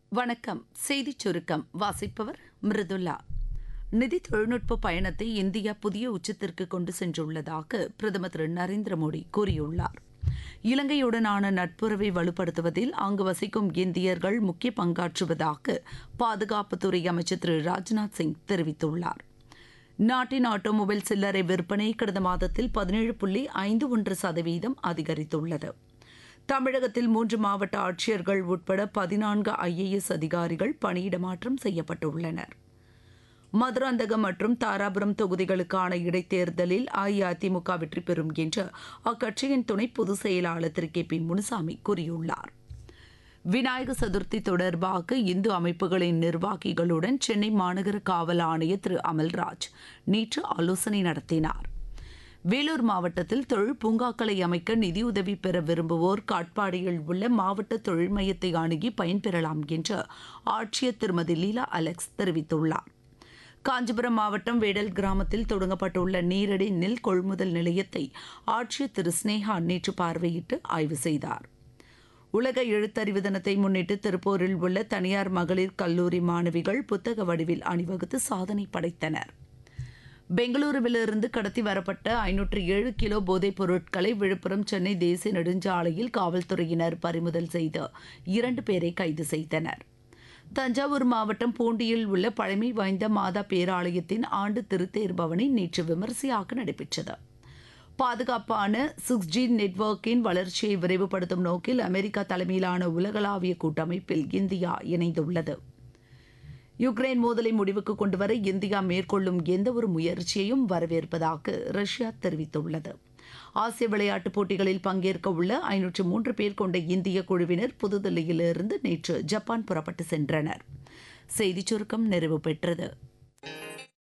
வணக்கம் செய்திச் சுருக்கம் வாசிப்பவர் மிருதுலா நிதி தொழில்நுட்ப பயணத்தை இந்தியா புதிய உச்சத்திற்கு கொண்டு சென்றுள்ளதாக பிரதமர் திரு நரேந்திர மோடி கூறியுள்ளார் இலங்கையுடனான நட்புறவை வலுப்படுத்துவதில் அங்கு வசிக்கும் இந்தியர்கள் முக்கிய பங்காற்றுவதாக பாதுகாப்புத்துறை அமைச்சர் திரு ராஜ்நாத் சிங் தெரிவித்துள்ளார் நாட்டின் ஆட்டோமொபைல் சில்லறை விற்பனை கடந்த மாதத்தில் பதினேழு புள்ளி ஐந்து ஒன்று சதவீதம் அதிகரித்துள்ளது தமிழகத்தில் மூன்று மாவட்ட ஆட்சியர்கள் உட்பட பதினான்கு ஐஏஎஸ் அதிகாரிகள் பணியிடமாற்றம் செய்யப்பட்டுள்ளனர் மதுராந்தகம் மற்றும் தாராபுரம் தொகுதிகளுக்கான இடைத்தேர்தலில் அஇஅதிமுக வெற்றி பெறும் என்று அக்கட்சியின் துணை பொதுச் செயலாளர் திரு கே பி முனுசாமி கூறியுள்ளார் விநாயக சதுர்த்தி தொடர்பாக இந்து அமைப்புகளின் நிர்வாகிகளுடன் சென்னை மாநகர காவல் ஆணையர் திரு அமல்ராஜ் நேற்று ஆலோசனை நடத்தினார் வேலூர் மாவட்டத்தில் தொழில் பூங்காக்களை அமைக்க நிதியுதவி பெற விரும்புவோர் காட்பாடியில் உள்ள மாவட்ட தொழில் மையத்தை அணுகி பயன்பெறலாம் என்று ஆட்சியர் திருமதி லீலா அலெக்ஸ் தெரிவித்துள்ளார் காஞ்சிபுரம் மாவட்டம் வேடல் கிராமத்தில் தொடங்கப்பட்டுள்ள நீரடி நெல் கொள்முதல் நிலையத்தை ஆட்சியர் திரு ஸ்னேகா நேற்று பார்வையிட்டு ஆய்வு செய்தார் உலக எழுத்தறிவு தினத்தை முன்னிட்டு திருப்பூரில் உள்ள தனியார் மகளிர் கல்லூரி மாணவிகள் புத்தக வடிவில் அணிவகுத்து சாதனை படைத்தனர் பெங்களூருவிலிருந்து கடத்தி வரப்பட்ட ஐநூற்று ஏழு கிலோ போதைப் பொருட்களை விழுப்புரம் சென்னை தேசிய நெடுஞ்சாலையில் காவல்துறையினர் பறிமுதல் செய்து இரண்டு பேரை கைது செய்தனர் தஞ்சாவூர் மாவட்டம் பூண்டியில் உள்ள பழமை வாய்ந்த மாதா பேராலயத்தின் ஆண்டு திருத்தேர் பவனி நேற்று விமரிசையாக நடைபெற்றது பாதுகாப்பான சிக்ஸ் ஜி நெட்வொர்க்கின் வளர்ச்சியை விரைவுபடுத்தும் நோக்கில் அமெரிக்கா தலைமையிலான உலகளாவிய கூட்டமைப்பில் இந்தியா இணைந்துள்ளது யுக்ரைன் மோதலை முடிவுக்கு கொண்டுவர இந்தியா மேற்கொள்ளும் எந்தவொரு முயற்சியையும் வரவேற்பதாக ரஷ்யா தெரிவித்துள்ளது ஆசிய விளையாட்டுப் போட்டிகளில் பங்கேற்க உள்ள ஐநூற்று மூன்று பேர் கொண்ட இந்திய குழுவினர் புதுதில்லியிலிருந்து நேற்று ஜப்பான் புறப்பட்டு சென்றனர் செய்திச் சுருக்கம் நிறைவு பெற்றது